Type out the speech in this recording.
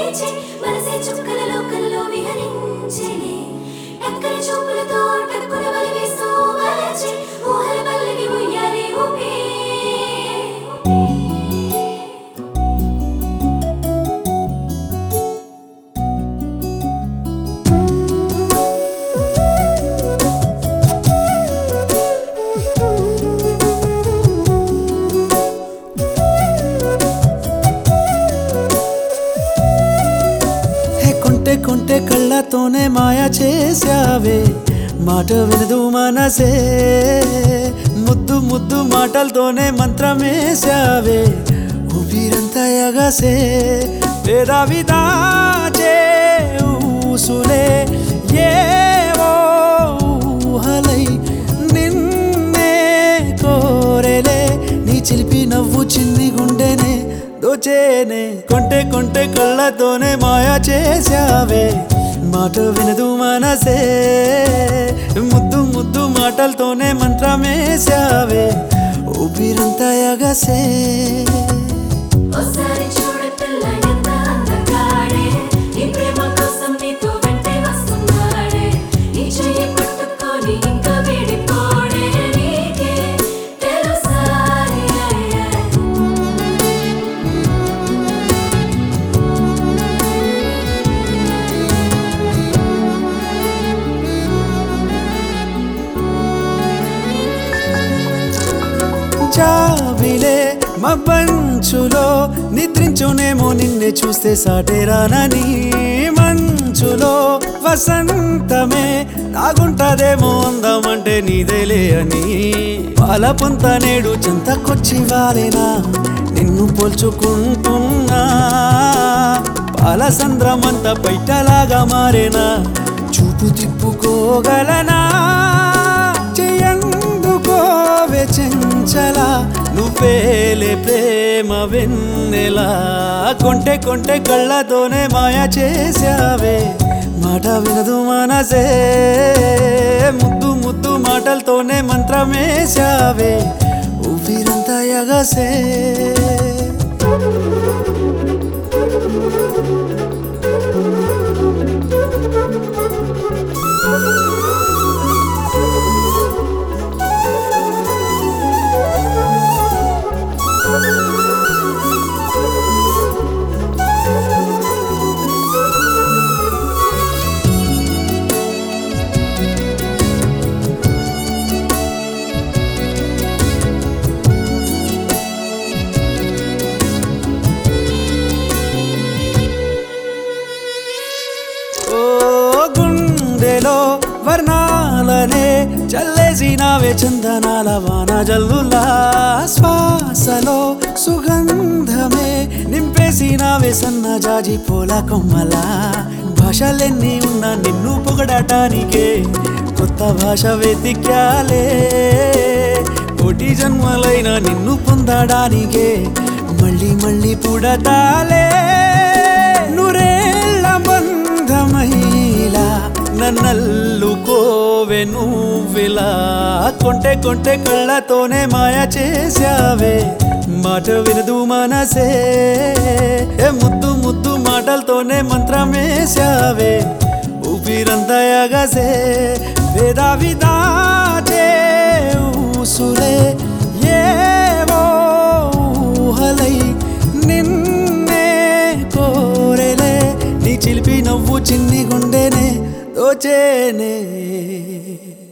లేచి మనసే చుక్కలలో కలలో విహరించెనే ఎక్కని చూపులతో టక్కున వలివేస్తూ వలచి ఊహల పల్లకి ఉయ్యాలే ఊపే హే కొంటె కొంటె కళ్ళతోనే మాయ చేశావే మాట వినదు మనసే ముద్దు ముద్దు మాటలతోనే మంత్రమేశావే ఊపిరంతా ఎగసే వేదావి దాచే ఊసులే ఏవో ఊహలై నిన్నే కోరెలే నీ చిలిపి నవ్వు చిన్ని గుండెనే దోచేనే కొంటె కొంటె కళ్ళతోనే మాయ చేశావే మాట వినదు మనసే ముద్దు ముద్దు మాటలతోనే మంత్రమేశావే ఊపిరంతా ఎగసే ఒకసారి చూడ పిల్ల ఎంత అందగాడే నీ ప్రేమ కోసం నీతో వెంటే వస్తున్నాడే నీ చెయ్యి పట్టుకొని ఇంకా వేడిపోడే నీకే తెలుసా జాబిలే మబ్బంచులో నిద్రించునేమో నిన్నే చూస్తే సాటేరానని మంచులో వసంతమే నాగుంటదేమో అందమంటే నీదేలే అని పాల పొంత నేడు చెంతకొచ్చి వాలేనా నిన్ను పోల్చుకుంటున్నా పాల సంద్రమంతా బయటలాగా మారేనా చూపు తిప్పుకోగలనా చెయ్యందుకోవే చెంచల నువ్వేలే ప్రేమ వెన్నెలా కొంటె కొంటె కళ్ళతోనే మాయ చేశావే మాట వినదు మనసే ముద్దు ముద్దు మాటలతోనే మంత్రమేశావే ఊపిరంతా ఎగసే ఓ గుండెలో వర్ణాలనే చల్లేసినావే చందనాల వాన జల్లులా శ్వాసలో సుగంధమే నింపేసినావే సన్న జాజి పూల కొమ్మలా భాషలెన్ని ఉన్నా నిన్ను పొగడటానికే కొత్త భాష వెతిక్యాలే కోటి జన్మలైన నిన్ను పొందడానికే మళ్ళీ మళ్ళీ పుడతాలే నూరేళ్ళ బంధమైలా నన్నల్లుకోవే నువ్విలా కొంటె కొంటె కళ్ళతోనే మాయ చేశావే మాట వినదు మనసే ఏ ముద్దు ముద్దు మాటలతోనే మంత్రమేశావే ఊపిరంతా ఎగసే వేదావి దాచే ఊసులే ఏవో ఊహలై నిన్నే కోరెలే నీ చిలిపి నవ్వు చిన్ని గుండెనే దోచేనే